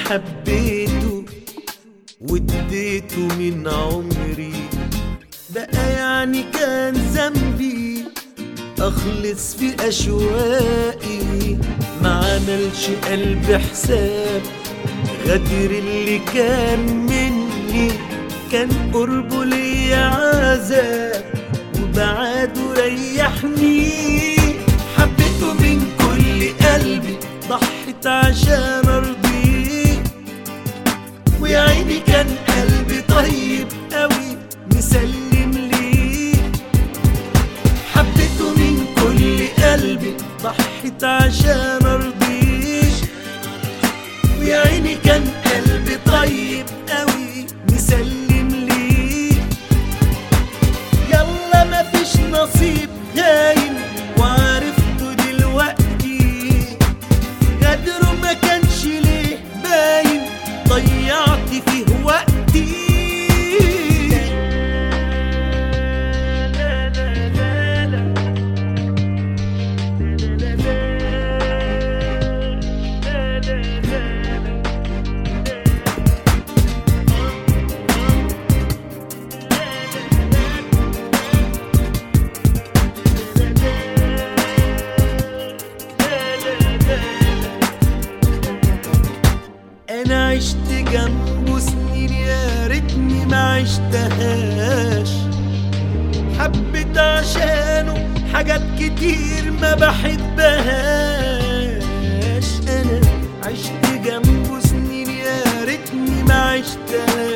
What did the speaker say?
حبيته واديته من عمري بقى يعني كان ذنبي اخلص في اشواقي ما عملش قلب حساب غدر اللي كان مني كان قربه ليا عذاب وبعاده ريحني حبيته من كل قلبي ضحت عشان ارضيه ويا عيني كان قلبي طيب قوي مسلم ليه حبيته من كل قلبي ضحت عشان ارضيه ويا عيني كان قلبي طيب قوي مسلم ليه يلا مفيش نصيب هاين وعرفته دلوقتي غدره ما كانش ليه باين ضيعت فيه وقتي انا عشت جنبه سنين يا ريتني ما عشتهاش حبيت عشانه حاجات كتير ما بحبهاش انا عشت جنبه سنين يا ريتني ما عشتهاش